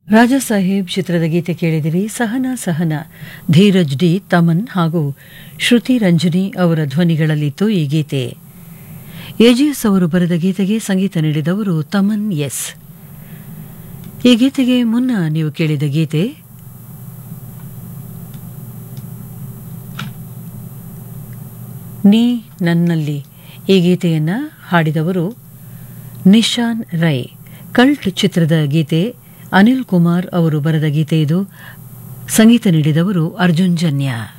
ರಾಜಾ ಸಾಹೇಬ್ ಚಿತ್ರದ ಗೀತೆ ಕೇಳಿದಿರಿ ಸಹನಾ ಸಹನ ಧೀರಜ್ ಡಿ ತಮನ್ ಹಾಗೂ ಶ್ರುತಿ ರಂಜನಿ ಅವರ ಧ್ವನಿಗಳಲ್ಲಿತ್ತು ಈ ಗೀತೆ ಎಜಿಎಸ್ ಅವರು ಬರೆದ ಗೀತೆಗೆ ಸಂಗೀತ ನೀಡಿದವರು ತಮನ್ ಎಸ್ ಈ ಗೀತೆಗೆ ಮುನ್ನ ನೀವು ಕೇಳಿದ ಗೀತೆ ನೀ ನನ್ನಲ್ಲಿ ಈ ಗೀತೆಯನ್ನು ಹಾಡಿದವರು ನಿಶಾನ್ ರೈ ಕಲ್ಟ್ ಚಿತ್ರದ ಗೀತೆ ಅನಿಲ್ ಕುಮಾರ್ ಅವರು ಬರೆದ ಗೀತೆ ಇದು ಸಂಗೀತ ನೀಡಿದವರು ಅರ್ಜುನ್ ಜನ್ಯ